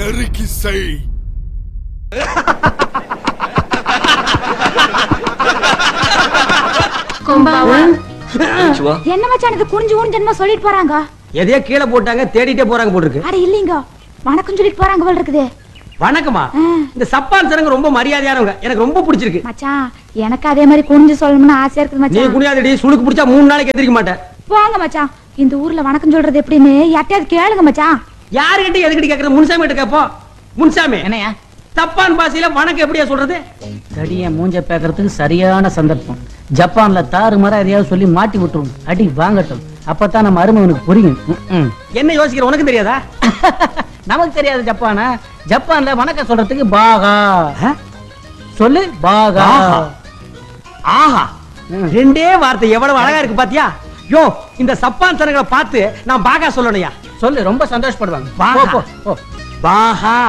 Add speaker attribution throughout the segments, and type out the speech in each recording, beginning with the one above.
Speaker 1: நறுக்கி செய்
Speaker 2: கும்பாவா
Speaker 3: என்ன மச்சான் இது குனிஞ்சு குனிஞ்சு என்னமோ சொல்லிட்டு போறாங்க
Speaker 4: எதையோ கீழே போட்டாங்க தேடிட்டே போறாங்க போட்டுருக்கு
Speaker 3: அட இல்லீங்க வணக்கம் சொல்லிட்டு போறாங்க போல இருக்குது
Speaker 4: வணக்கமா
Speaker 3: ஆ.
Speaker 4: இந்த சப்பான் சனங்க ரொம்ப மரியாதையானவங்க எனக்கு ரொம்ப பிடிச்சிருக்கு
Speaker 3: மச்சான் எனக்கு அதே மாதிரி குனிஞ்சு சொல்லணும்னு ஆசையா இருக்குது
Speaker 4: நீ
Speaker 3: மச்சான்
Speaker 4: குனியாதடி சுளுக்கு பிடிச்சா மூணு நாளைக்கு எந்திரிக்க மாட்டேன்
Speaker 3: போங்க மச்சான் இந்த ஊர்ல வணக்கம் சொல்றது எப்படின்னு யார்ட்டையாவது கேளுங்க மச்சான்
Speaker 4: யாருகிட்ட எதுக்கிட்ட கேக்குற முன்சாமி கிட்ட கேப்போம் முன்சாமி
Speaker 2: என்னையா
Speaker 4: சப்பான் பாஷையில வணக்கம் எப்படியா சொல்றது
Speaker 2: தடிய மூஞ்ச பேக்கறதுக்கு சரியான சந்தர்ப்பம் ஜப்பான்ல தாறுமாறா எதையாவது சொல்லி மாட்டி விட்டுரும் அடி வாங்கட்டும் அப்பதான் நம்ம அருமவனுக்கு புரியும் ம்ம்.
Speaker 4: என்ன யோசிக்கிற உனக்கு தெரியாதா
Speaker 2: நமக்கு தெரியாது ஜப்பானா ஜப்பான்ல வணக்கம் சொல்றதுக்கு பாகா
Speaker 4: ஆ?
Speaker 2: சொல்லு பாகா
Speaker 4: ஆஹா. ஆஹா ரெண்டே வார்த்தை எவ்வளவு அழகா இருக்கு பாத்தியா யோ இந்த சப்பான் சனங்களை பார்த்து நான் பாகா சொல்லணும்யா
Speaker 2: சொல்லு ரொம்ப சந்தோஷப்படுவாங்க
Speaker 4: பாகா.
Speaker 2: போ, போ, போ.
Speaker 4: பாகா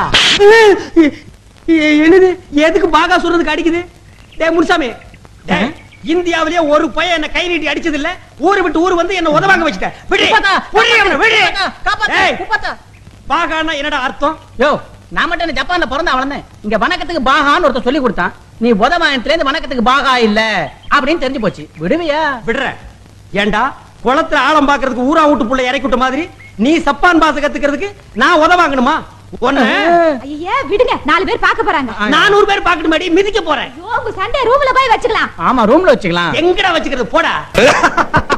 Speaker 4: என்னது எதுக்கு பாகா சொல்றதுக்கு அடிக்குது டேய் முனுசாமி டேய், இந்தியாவிலேயே ஒரு பையன் என்ன கை நீட்டி அடிச்சது இல்ல ஊரு விட்டு ஊர் வந்து என்ன உதவாங்க வச்சுட்ட விடு
Speaker 2: உப்பாத்தா,
Speaker 4: விடு அவனை, விடு
Speaker 2: உப்பாத்தா, காப்பாத்து,
Speaker 4: டேய்,
Speaker 2: உப்பாத்தா.
Speaker 4: பாகான்னா என்னடா அர்த்தம்
Speaker 2: யோ நான் மட்டும் என்ன ஜப்பான்ல பிறந்த வளர்ந்தேன் இங்க வணக்கத்துக்கு பாகான்னு ஒருத்தர் சொல்லி கொடுத்தான் நீ உதவாயத்துல இருந்து வணக்கத்துக்கு பாகா இல்ல அப்படின்னு தெரிஞ்சு போச்சு விடுவியா
Speaker 4: விடுற ஏண்டா குளத்துல ஆழம் பாக்குறதுக்கு ஊரா வீட்டு புள்ள இறக்கி விட்ட மாதிரி நீ சப்பான் பாச கத்துக்கிறதுக்கு நான் உதவாங்கணுமா ஒண்ணு
Speaker 3: ஐயே விடுங்க நாலு பேர் பார்க்க போறாங்க
Speaker 4: நானூறு பேர் பாக்கட்டு மாடி மிதிக்க போறேன்
Speaker 3: ஐயோ, உங்க சண்டே ரூம்ல போய் வச்சுக்கலாம்
Speaker 2: ஆமா ரூம்ல வச்சுக்கலாம்
Speaker 4: எங்கடா வச்சுக்கிறது போடா